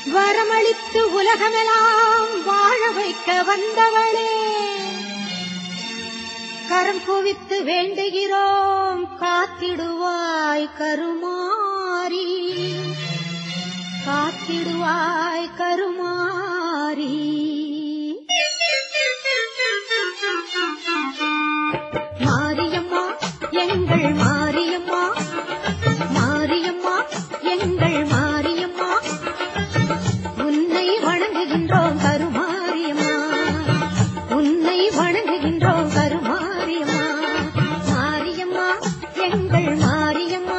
வரமளித்து உலகமெல்லாம் வாழ வைக்க வந்தவளே கரம் குவித்து வேண்டுகிறோம் காத்திடுவாய் கருமாரி காத்திடுவாய் கருமாரி மாரியம்மா எங்கள் மாரியம்மா மாரியம்மா எங்கள் மாரியம்மா உன்னை வணங்குகின்றோம் கருமாரியம்மா உன்னை வணங்குகின்றோம் கருமாரியம்மா மாரியம்மா எங்கள் மாரியம்மா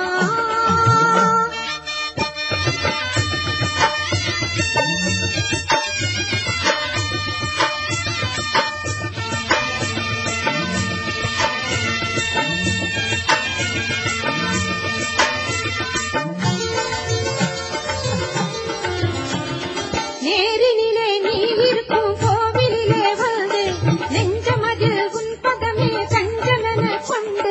நேரினிலே நீ இருக்கும் கோவிலிலே வந்து நெஞ்சமதில் உன் பதமே தஞ்சமென கொண்டு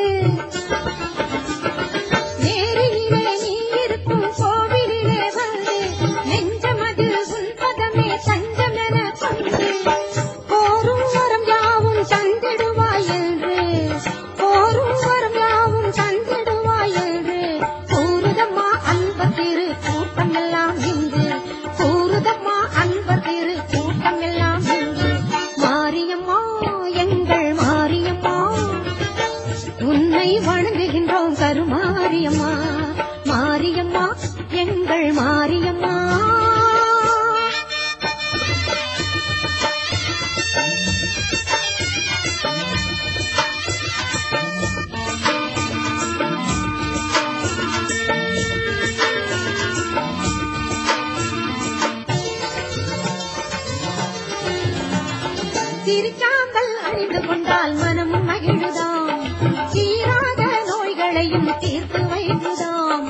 நேரினிலே நீ இருக்கும் கோவிலிலே வந்து நெஞ்சமதில் உன் பதமே தஞ்சமென கொண்டு கோரும் வரம் யாவும் தந்திடுவாய் என்று கோரும் வரம் யாவும் தந்திடுவாய் என்று கூறுதம்மா அன்பத்திரு கூட்டம் எல்லாம் இங்கு கூறுதம்மா அன்பத்திரு கூட்டம் எல்லாம் இங்கு மாரியம்மா எங்கள் மாரியம்மா உன்னை வணங்குகின்றோம் கருமாரியம்மா மாரியம்மா எங்கள் மாரியம்மா திருச்சாம்பல் அணிந்து கொண்டால் மனமும் மகிழுதாம் தீராத நோய்களையும் தீர்த்து வைக்குதாம்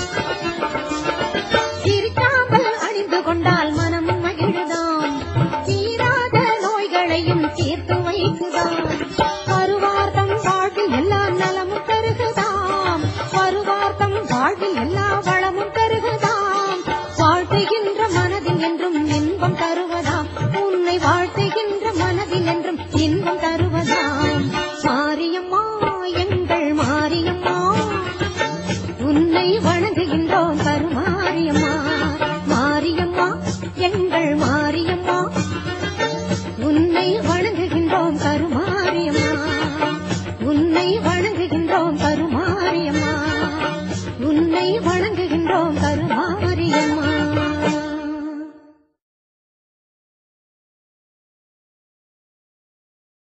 திருச்சாம்பல் அணிந்து கொண்டால் மனமும் மகிழுதாம் தீராத நோய்களையும் தீர்த்து வைக்குதாம் பருவார்த்தம் வாழ்வில் எல்லா நலமும் பெருகுதாம் பருவார்த்தம் வாழ்வில் எல்லா வளமும் பெருகுதாம் வாழ்த்துகின்ற மனதில் என்றும் இன்பம் தருவதாம் உன்னை வாழ்த்துகின்ற மனதில் என்றும் இன்பம் தருவதாம் மாரியம்மா எங்கள் மாரியம்மா உன்னை வணங்குகின்றோம் கருமாரியம்மா மாரியம்மா எங்கள் மாரியம்மா உன்னை வணங்குகின்றோம் கருமாரியம்மா உன்னை வணங்குகின்றோம் கருமாரியம்மா உன்னை வணங்குகின்றோம் கருமாரியம்மா